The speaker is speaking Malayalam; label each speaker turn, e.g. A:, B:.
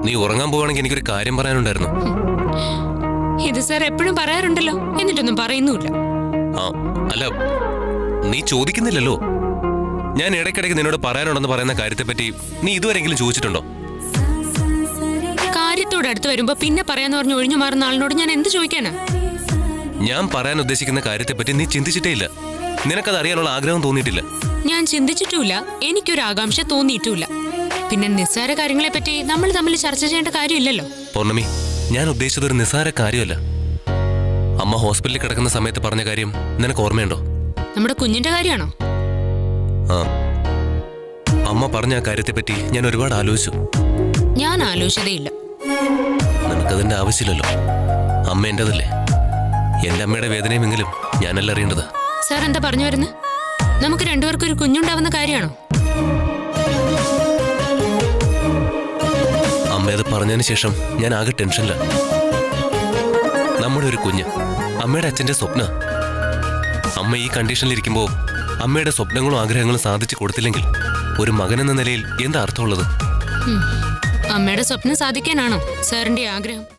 A: നീ ഉറങ്ങാൻ പോവാണെങ്കിൽ എനിക്കൊരു കാര്യം പറയാനുണ്ടായിരുന്നു
B: ഇത് സാർ എപ്പോഴും പറയാറുണ്ടല്ലോ എന്നിട്ടൊന്നും പറയുന്നുമില്ല
A: ആ അല്ല നീ ചോദിക്കുന്നില്ലല്ലോ ഞാൻ ഇടയ്ക്കിടയ്ക്ക് നിന്നോട് പറയാനുണ്ടെന്ന് പറയുന്ന കാര്യത്തെപ്പറ്റി നീ ഇതുവരെങ്കിലും ചോദിച്ചിട്ടുണ്ടോ
B: കാര്യത്തോട് അടുത്ത് വരുമ്പോ പിന്നെ പറയാന്ന് പറഞ്ഞ് ഒഴിഞ്ഞു മാറുന്ന ആളിനോട് ഞാൻ എന്ത് ചോദിക്കാനാ
A: ഞാൻ പറയാൻ ഉദ്ദേശിക്കുന്ന കാര്യത്തെപ്പറ്റി നീ ചിന്തിച്ചിട്ടേ ഇല്ല നിനക്കത് അറിയാനുള്ള ആഗ്രഹം തോന്നിയിട്ടില്ല
B: ഞാൻ ചിന്തിച്ചിട്ടുമില്ല എനിക്കൊരു ആകാംക്ഷ തോന്നിയിട്ടുമില്ല പിന്നെ നിസ്സാര കാര്യങ്ങളെ പറ്റി നമ്മൾ തമ്മിൽ ചർച്ച ചെയ്യേണ്ട കാര്യമില്ലല്ലോ
A: പൗർണമി ഞാൻ ഉദ്ദേശിച്ചത് ഒരു നിസ്സാര കാര്യമല്ല അമ്മ ഹോസ്പിറ്റലിൽ കിടക്കുന്ന സമയത്ത് പറഞ്ഞ കാര്യം നിനക്ക് ഓർമ്മയുണ്ടോ
B: നമ്മുടെ കുഞ്ഞിന്റെ കാര്യമാണോ
A: ആ അമ്മ പറഞ്ഞ ആ കാര്യത്തെപ്പറ്റി ഞാൻ ഒരുപാട് ആലോചിച്ചു
B: ഞാൻ ആലോചിച്ചതേയില്ല
A: നിനക്കതിന്റെ ആവശ്യമില്ലല്ലോ അമ്മ എന്റേതല്ലേ എന്റെ അമ്മയുടെ വേദനയുമെങ്കിലും ഞാനല്ല അറിയേണ്ടത്
B: സാർ എന്താ പറഞ്ഞു വരുന്നത് നമുക്ക് രണ്ടുപേർക്കും ഒരു കുഞ്ഞുണ്ടാവുന്ന കാര്യമാണോ
A: അമ്മ അത് പറഞ്ഞതിന് ശേഷം ഞാൻ ആകെ ടെൻഷനില്ല നമ്മുടെ ഒരു കുഞ്ഞ് അമ്മയുടെ അച്ഛന്റെ സ്വപ്ന അമ്മ ഈ കണ്ടീഷനിലിരിക്കുമ്പോൾ അമ്മയുടെ സ്വപ്നങ്ങളും ആഗ്രഹങ്ങളും സാധിച്ചു കൊടുത്തില്ലെങ്കിൽ ഒരു മകൻ എന്ന നിലയിൽ എന്താ അർത്ഥമുള്ളത്
B: ഉം. അമ്മയുടെ സ്വപ്നം സാധിക്കാനാണോ സാറിന്റെ ആഗ്രഹം